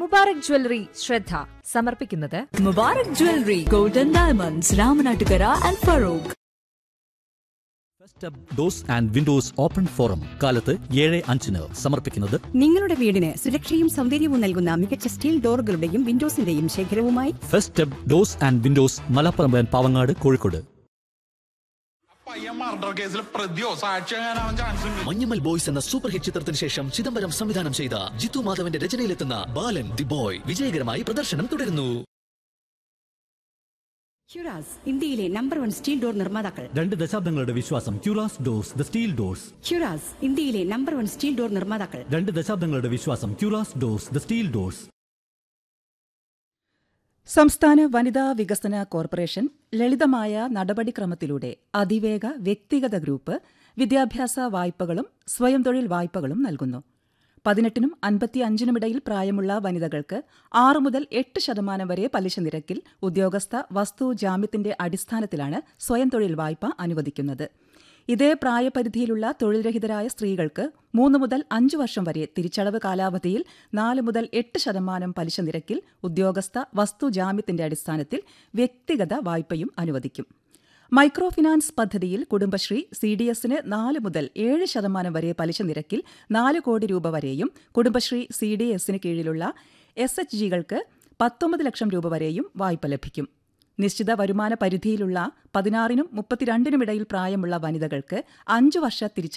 Mubarak jewellery ശ്രദ്ധ സമർപ്പിക്കുന്നത് Mubarak jewellery golden diamonds Ramanattukara and Farook first up doors and windows open forum കാലത്ത് ഏഴ് അഞ്ചിന് സമർപ്പിക്കുന്നത് നിങ്ങളുടെ വീടിന് സുരക്ഷയും സൗന്ദര്യവും നൽകുന്ന മികച്ച സ്റ്റീൽ ഡോറുകളുടെയും വിൻഡോസിന്റെയും ശേഖരവുമായി first up doors and windows മലപ്പുറമ്പൻ പാവങ്ങാട് കോഴിക്കോട് പയ്യൻ മർഡർ കേസിൽ പ്രതിയോ സാക്ഷിയാകാനാവാൻ ചാൻസ് ഉണ്ട് മഞ്ഞമ്മൽ ബോയ്സ് എന്ന സൂപ്പർ ഹിറ്റ് ചിത്രത്തിന് ശേഷം ചിദംബരം സംവിധാനം ചെയ്ത ജിത്തു മാധവന്റെ രചനയിലെത്തുന്ന ബാലൻ ദി ബോയ് വിജയകരമായി പ്രദർശനം തുടരുന്നു ഹ്യുറാസ് ഇന്ത്യയിലെ നമ്പർ വൺ സ്റ്റീൽ ഡോർ നിർമ്മാതാക്കൾ രണ്ട് ദശാബ്ദങ്ങളുടെ വിശ്വാസം ക്യൂറാസ് ഡോസ് ദ സ്റ്റീൽ ഡോസ് ഹ്യുറാസ് ഇന്ത്യയിലെ നമ്പർ വൺ സ്റ്റീൽ ഡോർ നിർമ്മാതാക്കൾ രണ്ട് ദശാബ്ദങ്ങളുടെ വിശ്വാസം ക്യൂറാസ് ഡോസ് ദ സ്റ്റീൽ ഡോസ് സംസ്ഥാന വനിതാ വികസന കോർപ്പറേഷൻ ലളിതമായ നടപടിക്രമത്തിലൂടെ അതിവേഗ വ്യക്തിഗത ഗ്രൂപ്പ് വിദ്യാഭ്യാസ വായ്പകളും സ്വയം തൊഴിൽ വായ്പകളും നൽകുന്നു പതിനെട്ടിനും അൻപത്തിയഞ്ചിനുമിടയിൽ പ്രായമുള്ള വനിതകൾക്ക് ആറ് മുതൽ എട്ട് ശതമാനം വരെ പലിശ നിരക്കിൽ ഉദ്യോഗസ്ഥ വസ്തു ജാമ്യത്തിന്റെ അടിസ്ഥാനത്തിലാണ് സ്വയം തൊഴിൽ വായ്പ അനുവദിക്കുന്നത് ഇതേ പ്രായപരിധിയിലുള്ള തൊഴിൽരഹിതരായ സ്ത്രീകൾക്ക് മൂന്ന് മുതൽ അഞ്ച് വർഷം വരെ തിരിച്ചടവ് കാലാവധിയിൽ നാല് മുതൽ എട്ട് ശതമാനം പലിശ നിരക്കിൽ ഉദ്യോഗസ്ഥ വസ്തു ജാമ്യത്തിന്റെ അടിസ്ഥാനത്തിൽ വ്യക്തിഗത വായ്പയും അനുവദിക്കും മൈക്രോ ഫിനാൻസ് പദ്ധതിയിൽ കുടുംബശ്രീ സി ഡി എസിന് നാല് മുതൽ ഏഴ് ശതമാനം വരെ പലിശ നിരക്കിൽ നാല് കോടി രൂപ വരെയും കുടുംബശ്രീ സി ഡി എസിന് കീഴിലുള്ള എസ് എച്ച് ജികൾക്ക് പത്തൊമ്പത് ലക്ഷം രൂപ വരെയും വായ്പ ലഭിക്കും നിശ്ചിത വരുമാന പരിധിയിലുള്ള പതിനാറിനും മുപ്പത്തിരണ്ടിനുമിടയിൽ പ്രായമുള്ള വനിതകൾക്ക് അഞ്ചു വർഷ തിരിച്ച